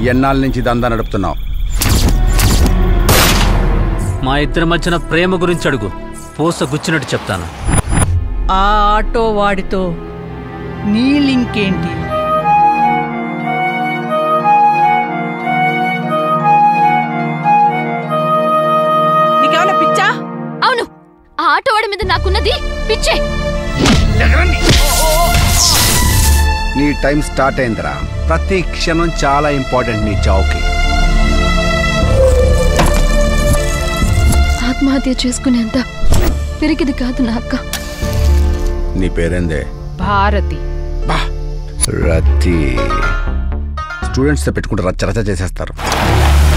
ఎన్నాళ్ళ నుంచి దందా నడుపుతున్నావు మా ఇద్దరి మధ్యన ప్రేమ గురించి అడుగు పూస గుచ్చినట్టు చెప్తాను ఆ ఆటో వాడితో నీ లింక్ ఏంటి నీకేమైనా పిచ్చా అవును ఆ ఆటోవాడి మీద నాకున్నది పిచ్చే నీ టైం స్టార్ట్ అయిందిరా ప్రతి క్షణం చాలా ఇంపార్టెంట్ నీ చావుకి ఆత్మహత్య చేసుకునేంత పెరిగిది కాదు నా అక్క నీ పేరేందే భారతి బా రతి స్టూడెంట్స్ పెట్టుకుంటే రచ్చ రచ్చ చేసేస్తారు